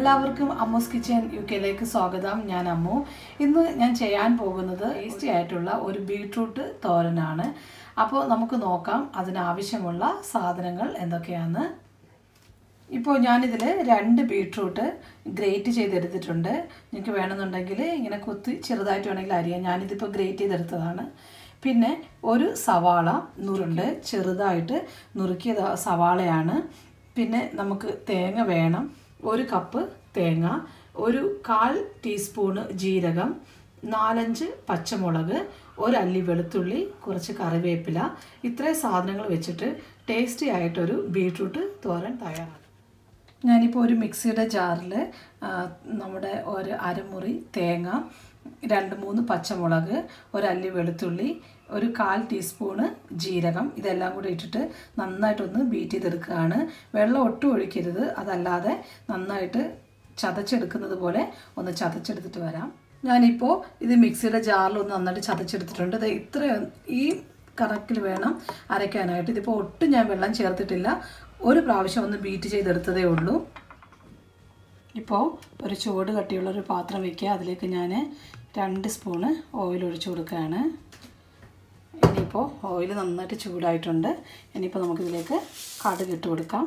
എല്ലാവർക്കും അമ്മൂസ് kitchen U കെയിലേക്ക് സ്വാഗതം ഞാൻ അമ്മു ഇന്ന് ഞാൻ ചെയ്യാൻ പോകുന്നത് ടേസ്റ്റി ആയിട്ടുള്ള ഒരു ബീട്രൂട്ട് തോരനാണ് അപ്പോൾ നമുക്ക് നോക്കാം അതിനാവശ്യമുള്ള സാധനങ്ങൾ എന്തൊക്കെയാണ് ഇപ്പോൾ ഞാനിതിൽ രണ്ട് ബീട്രൂട്ട് ഗ്രേറ്റ് ചെയ്തെടുത്തിട്ടുണ്ട് നിങ്ങൾക്ക് വേണമെന്നുണ്ടെങ്കിൽ ഇങ്ങനെ കുത്തി ചെറുതായിട്ട് വേണമെങ്കിൽ അരിയാം ഞാനിതിപ്പോൾ ഗ്രേറ്റ് ചെയ്തെടുത്തതാണ് പിന്നെ ഒരു സവാള നുറുണ്ട് ചെറുതായിട്ട് നുറുക്കിയ സവാളയാണ് പിന്നെ നമുക്ക് തേങ്ങ വേണം ഒരു കപ്പ് തേങ്ങ ഒരു കാൽ ടീസ്പൂണ് ജീരകം നാലഞ്ച് പച്ചമുളക് ഒരല്ലി വെളുത്തുള്ളി കുറച്ച് കറിവേപ്പില ഇത്രയും സാധനങ്ങൾ വെച്ചിട്ട് ടേസ്റ്റി ആയിട്ടൊരു ബീട്രൂട്ട് തോരൻ തയ്യാറാക്കും ഞാനിപ്പോൾ ഒരു മിക്സിയുടെ ജാറിൽ നമ്മുടെ ഒരു അരമുറി തേങ്ങ രണ്ട് മൂന്ന് പച്ചമുളക് ഒരല്ലി വെളുത്തുള്ളി ഒരു കാൽ ടീസ്പൂണ് ജീരകം ഇതെല്ലാം കൂടി ഇട്ടിട്ട് നന്നായിട്ടൊന്ന് ബീറ്റ് ചെയ്തെടുക്കുകയാണ് വെള്ളം ഒട്ടും ഒഴിക്കരുത് അതല്ലാതെ നന്നായിട്ട് ചതച്ചെടുക്കുന്നത് പോലെ ഒന്ന് ചതച്ചെടുത്തിട്ട് വരാം ഞാനിപ്പോൾ ഇത് മിക്സിയുടെ ജാറിൽ ഒന്ന് നന്നായിട്ട് ചതച്ചെടുത്തിട്ടുണ്ട് ഇത് ഇത്ര ഈ കറക്റ്റിൽ വേണം അരയ്ക്കാനായിട്ട് ഇതിപ്പോൾ ഒട്ടും ഞാൻ വെള്ളം ചേർത്തിട്ടില്ല ഒരു പ്രാവശ്യം ഒന്ന് ബീറ്റ് ചെയ്തെടുത്തതേ ഉള്ളൂ ഇപ്പോൾ ഒരു ചൂട് കട്ടിയുള്ള ഒരു പാത്രം വയ്ക്കുക അതിലേക്ക് ഞാൻ രണ്ട് സ്പൂണ് ഓയിൽ ഒഴിച്ചു കൊടുക്കുകയാണ് ഇനിയിപ്പോൾ ഓയിൽ നന്നായിട്ട് ചൂടായിട്ടുണ്ട് ഇനിയിപ്പോൾ നമുക്കിതിലേക്ക് കടുക് ഇട്ട് കൊടുക്കാം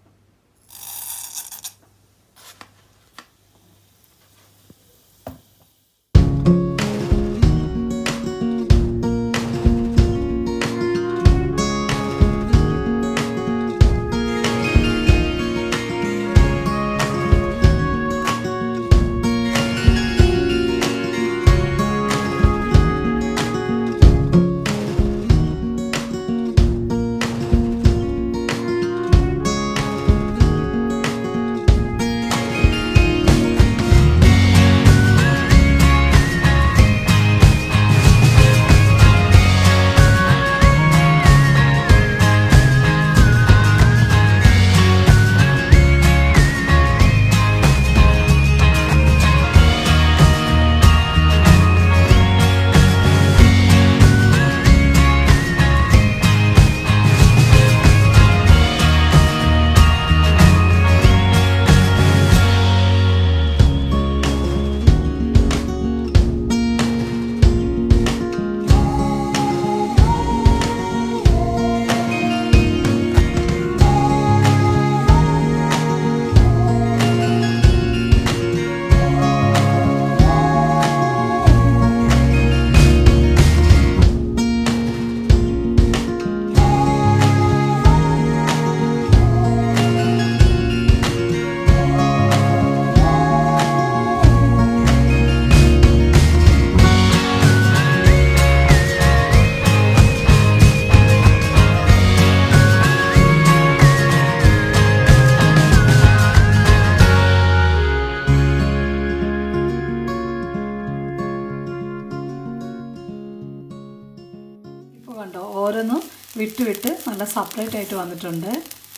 ഇപ്പോൾ കണ്ടോ ഓരോന്നും വിട്ട് വിട്ട് നല്ല സെപ്പറേറ്റ് ആയിട്ട് വന്നിട്ടുണ്ട്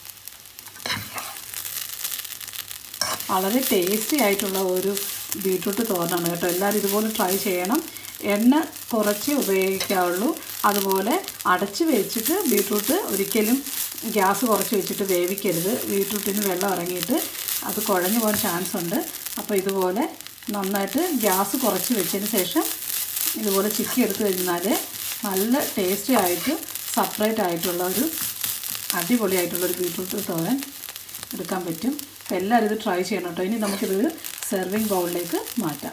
വളരെ ടേസ്റ്റി ആയിട്ടുള്ള ഒരു ബീട്രൂട്ട് തോരനാണ് കേട്ടോ എല്ലാവരും ഇതുപോലെ ട്രൈ ചെയ്യണം എണ്ണ കുറച്ച് ഉപയോഗിക്കാവുള്ളൂ അതുപോലെ അടച്ച് വെച്ചിട്ട് ബീട്രൂട്ട് ഒരിക്കലും ഗ്യാസ് കുറച്ച് വെച്ചിട്ട് വേവിക്കരുത് ബീട്രൂട്ടിന് വെള്ളം ഇറങ്ങിയിട്ട് അത് കുഴഞ്ഞു പോകാൻ ചാൻസ് ഉണ്ട് അപ്പോൾ ഇതുപോലെ നന്നായിട്ട് ഗ്യാസ് കുറച്ച് വെച്ചതിന് ശേഷം ഇതുപോലെ ചിക്കി എടുത്തു കഴിഞ്ഞാൽ നല്ല ടേസ്റ്റി ആയിട്ട് സെപ്പറേറ്റ് ആയിട്ടുള്ള ഒരു അടിപൊളിയായിട്ടുള്ള ഒരു ബീട്രൂട്ട് തോരൻ എടുക്കാൻ പറ്റും അപ്പോൾ എല്ലാവരും ഇത് ട്രൈ ചെയ്യണം കേട്ടോ ഇനി നമുക്കിതൊരു സെർവിങ് ബൗളിലേക്ക് മാറ്റാം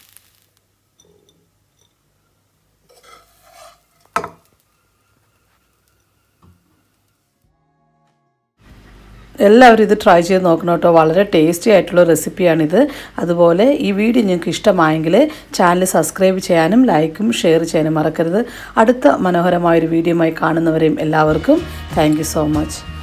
എല്ലാവരും ഇത് ട്രൈ ചെയ്ത് നോക്കണം കേട്ടോ വളരെ ടേസ്റ്റി ആയിട്ടുള്ള റെസിപ്പിയാണിത് അതുപോലെ ഈ വീഡിയോ നിങ്ങൾക്ക് ഇഷ്ടമായെങ്കിൽ ചാനൽ സബ്സ്ക്രൈബ് ചെയ്യാനും ലൈക്കും ഷെയർ ചെയ്യാനും മറക്കരുത് അടുത്ത മനോഹരമായൊരു വീഡിയോയുമായി കാണുന്നവരെയും എല്ലാവർക്കും താങ്ക് സോ മച്ച്